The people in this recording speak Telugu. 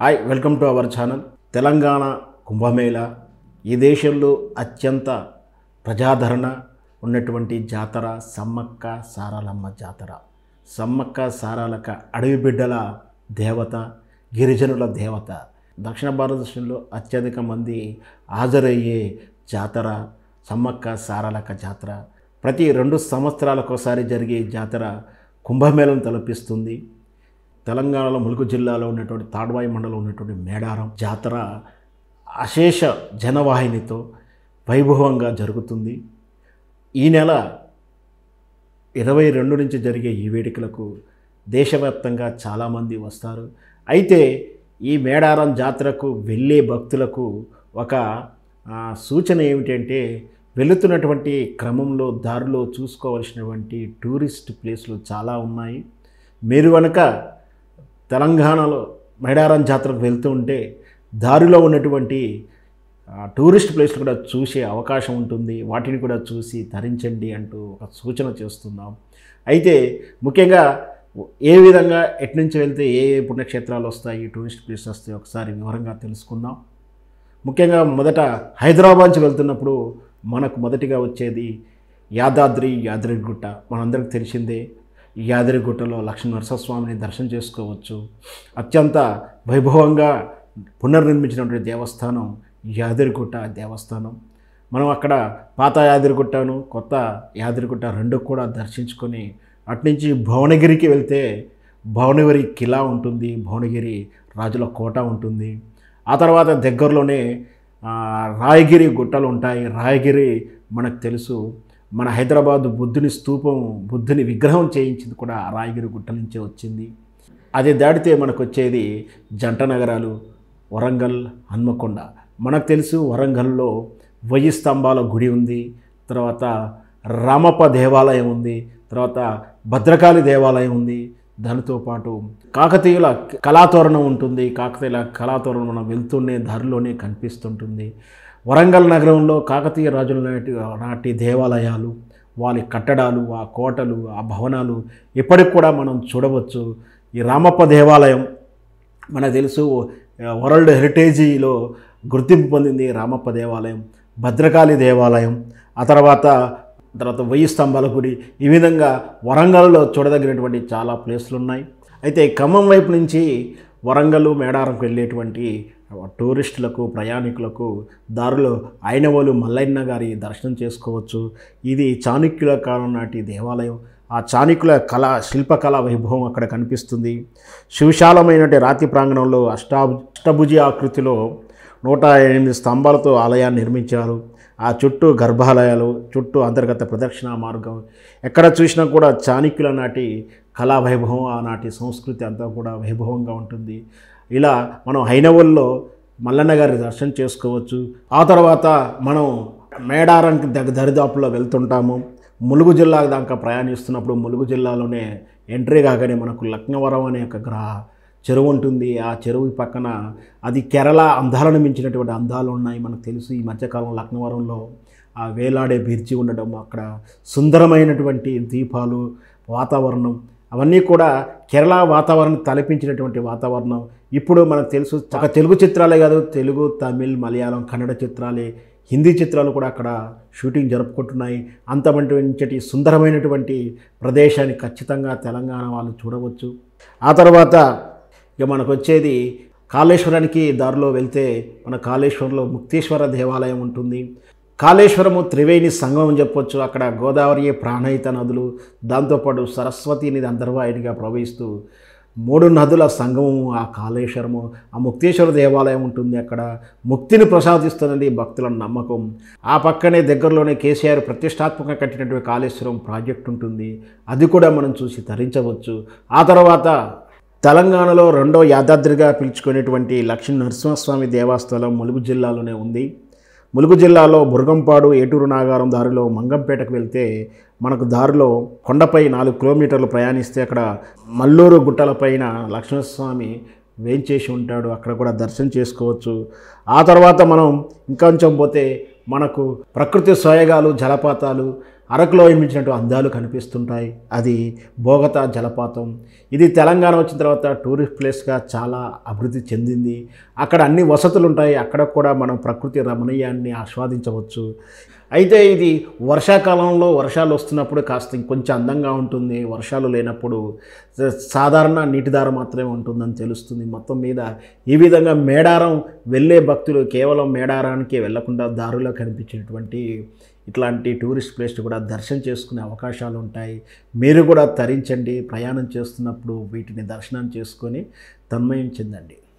hi welcome to our channel Telangana Kumbh Mela ఈ దేశంలో అత్యంత ప్రజాదరణ ఉన్నటువంటి జాతర సమ్మక్క సారాలమ్మ జాతర సమ్మక్క సారాలక అడవి బిడ్డల దేవత గిరిజనుల దేవత దక్షిణ భారతదేశంలో అత్యధిక మంది హాజరయ్యే జాతర సమ్మక్క సారాలక జాతర ప్రతి రెండు సంవత్సరాలకు ఒకసారి జరిగే ఈ జాతర కుంభమేళను తలపిస్తుంది తెలంగాణలో ములుగు జిల్లాలో ఉన్నటువంటి తాడ్వాయి మండలం ఉన్నటువంటి మేడారం జాతర అశేష జనవాహినితో వైభవంగా జరుగుతుంది ఈ నెల ఇరవై రెండు నుంచి జరిగే ఈ వేడుకలకు దేశవ్యాప్తంగా చాలామంది వస్తారు అయితే ఈ మేడారం జాతరకు వెళ్ళే భక్తులకు ఒక ఆ, సూచన ఏమిటంటే వెళుతున్నటువంటి క్రమంలో దారిలో చూసుకోవలసినటువంటి టూరిస్ట్ ప్లేస్లు చాలా ఉన్నాయి మీరు కనుక తెలంగాణలో మేడారం జాతరకు వెళ్తూ ఉంటే దారిలో ఉన్నటువంటి ఆ, టూరిస్ట్ ప్లేస్లు కూడా చూసే అవకాశం ఉంటుంది వాటిని కూడా చూసి ధరించండి అంటూ ఒక సూచన చేస్తున్నాం అయితే ముఖ్యంగా ఏ విధంగా ఎటు నుంచి వెళ్తే ఏ ఏ పుణ్యక్షేత్రాలు వస్తాయి టూరిస్ట్ ప్లేసెస్ వస్తాయి ఒకసారి వివరంగా తెలుసుకుందాం ముఖ్యంగా మొదట హైదరాబాద్ నుంచి వెళ్తున్నప్పుడు మనకు మొదటిగా వచ్చేది యాదాద్రి యాదగిరిగుట్ట మనందరికి తెలిసిందే ఈ యాదగిరిగుట్టలో లక్ష్మీ నరసింహస్వామిని దర్శనం చేసుకోవచ్చు అత్యంత వైభవంగా పునర్నిర్మించినటువంటి దేవస్థానం యాదగిరిగుట్ట దేవస్థానం మనం అక్కడ పాత యాదగిరిగుట్టను కొత్త యాదగిరిగుట్ట రెండు కూడా దర్శించుకొని అట్నుంచి భువనగిరికి వెళ్తే భువనగిరి కిలా ఉంటుంది భువనగిరి రాజుల కోట ఉంటుంది ఆ తర్వాత దగ్గరలోనే ఆ, రాయగిరి గుట్టలు ఉంటాయి రాయగిరి మనకు తెలుసు మన హైదరాబాద్ బుద్ధుని స్తూపం బుద్ధుని విగ్రహం చేయించింది కూడా ఆ రాయగిరి గుట్ట నుంచే వచ్చింది అది దాటితే మనకు వచ్చేది జంట నగరాలు వరంగల్ హన్మకొండ మనకు తెలుసు వరంగల్లో వెయ్యి స్తంభాల గుడి ఉంది తర్వాత రామప్ప దేవాలయం ఉంది తర్వాత భద్రకాళి దేవాలయం ఉంది దానితో పాటు కాకతీయుల కళాతోరణం ఉంటుంది కాకతీయుల కళాతోరణం మనం వెళ్తూనే దారిలోనే కనిపిస్తుంటుంది వరంగల్ నగరంలో కాకతీయ రాజుల నాటి నాటి దేవాలయాలు వారి కట్టడాలు ఆ కోటలు ఆ భవనాలు ఇప్పటికి కూడా మనం చూడవచ్చు ఈ రామప్ప దేవాలయం మనకు తెలుసు ఆ, వరల్డ్ హెరిటేజీలో గుర్తింపు పొందింది రామప్ప దేవాలయం భద్రకాళి దేవాలయం ఆ తర్వాత తర్వాత వెయ్యి స్తంభాల గుడి ఈ విధంగా వరంగల్లో చూడదగినటువంటి చాలా ప్లేస్లు ఉన్నాయి అయితే ఖమ్మం వైపు నుంచి వరంగల్ మేడారంకు వెళ్ళేటువంటి టూరిస్టులకు ప్రయాణికులకు దారిలో అయినవోలు మల్లన్న గారి దర్శనం చేసుకోవచ్చు ఇది చాణక్యుల కాలం నాటి దేవాలయం ఆ చాణక్యుల కళ శిల్పకళ వైభవం అక్కడ కనిపిస్తుంది సువిశాలమైనటువంటి రాతి ప్రాంగణంలో అష్టా అష్టభుజి ఆకృతిలో నూట ఎనిమిది స్తంభాలతో ఆలయాన్ని నిర్మించారు ఆ చుట్టూ గర్భాలయాలు చుట్టూ అంతర్గత ప్రదక్షిణ మార్గం ఎక్కడ చూసినా కూడా చాణక్యుల నాటి కళా వైభవం ఆనాటి సంస్కృతి అంతా కూడా వైభవంగా ఉంటుంది ఇలా మనం హైనవల్లో మల్లన్న గారి దర్శనం చేసుకోవచ్చు ఆ తర్వాత మనం మేడారంకి దగ్గర దరిదాపుల్లో వెళ్తుంటాము ములుగు జిల్లా దాకా ప్రయాణిస్తున్నప్పుడు ములుగు జిల్లాలోనే ఎంట్రీ కాగానే మనకు లక్నవరం అనే ఒక గ్రహ చెరువు ఉంటుంది ఆ చెరువు పక్కన అది కేరళ అందాలను మించినటువంటి అందాలు ఉన్నాయి మనకు తెలుసు ఈ మధ్యకాలం లక్నవరంలో ఆ వేలాడే బిర్చి ఉండడం అక్కడ సుందరమైనటువంటి దీపాలు వాతావరణం అవన్నీ కూడా కేరళ వాతావరణం తలపించినటువంటి వాతావరణం ఇప్పుడు మనకు తెలుసు ఒక తెలుగు చిత్రాలే కాదు తెలుగు తమిళ్ మలయాళం కన్నడ చిత్రాలే హిందీ చిత్రాలు కూడా అక్కడ షూటింగ్ జరుపుకుంటున్నాయి అంతమంటి సుందరమైనటువంటి ప్రదేశాన్ని ఖచ్చితంగా తెలంగాణ వాళ్ళు చూడవచ్చు ఆ తర్వాత ఇక మనకు వచ్చేది కాళేశ్వరానికి దారిలో వెళ్తే మన కాళేశ్వరంలో ముక్తేశ్వర దేవాలయం ఉంటుంది కాళేశ్వరము త్రివేణి సంగమం చెప్పొచ్చు అక్కడ గోదావరి ప్రాణహిత నదులు దాంతోపాటు సరస్వతి నది అంతర్వాహినిగా ప్రవహిస్తూ మూడు నదుల సంగమము ఆ కాళేశ్వరము ఆ ముక్తేశ్వర దేవాలయం ఉంటుంది అక్కడ ముక్తిని ప్రసాదిస్తున్నది భక్తుల నమ్మకం ఆ పక్కనే దగ్గరలోనే కేసీఆర్ ప్రతిష్టాత్మకంగా కట్టినటువంటి కాళేశ్వరం ప్రాజెక్ట్ ఉంటుంది అది కూడా మనం చూసి తరించవచ్చు ఆ తర్వాత తెలంగాణలో రెండో యాదాద్రిగా పిలుచుకునేటువంటి లక్ష్మీ నరసింహస్వామి దేవస్థానం ములుగు జిల్లాలోనే ఉంది ములుగు జిల్లాలో బురగంపాడు ఏటూరు నాగారం దారిలో మంగంపేటకు వెళ్తే మనకు దారిలో కొండపై నాలుగు కిలోమీటర్లు ప్రయాణిస్తే అక్కడ మల్లూరు గుట్టలపైన లక్ష్మణస్వామి వేంచేసి ఉంటాడు అక్కడ కూడా దర్శనం చేసుకోవచ్చు ఆ తర్వాత మనం ఇంకొంచెం పోతే మనకు ప్రకృతి సోయగాలు జలపాతాలు అరకులో మించినట్టు అందాలు కనిపిస్తుంటాయి అది బోగతా జలపాతం ఇది తెలంగాణ వచ్చిన తర్వాత టూరిస్ట్ ప్లేస్గా చాలా అభివృద్ధి చెందింది అక్కడ అన్ని వసతులు ఉంటాయి అక్కడ కూడా మనం ప్రకృతి రమణీయాన్ని ఆస్వాదించవచ్చు అయితే ఇది వర్షాకాలంలో వర్షాలు వస్తున్నప్పుడు కాస్త ఇంకొంచెం అందంగా ఉంటుంది వర్షాలు లేనప్పుడు స- సాధారణ నీటిదార మాత్రమే ఉంటుందని తెలుస్తుంది మొత్తం మీద ఈ విధంగా మేడారం వెళ్ళే భక్తులు కేవలం మేడారానికి వెళ్లకుండా దారిలో కనిపించేటువంటి ఇట్లాంటి టూరిస్ట్ ప్లేస్ కూడా దర్శనం చేసుకునే అవకాశాలు ఉంటాయి మీరు కూడా తరించండి ప్రయాణం చేస్తున్నప్పుడు వీటిని దర్శనం చేసుకొని తన్మయం చెందండి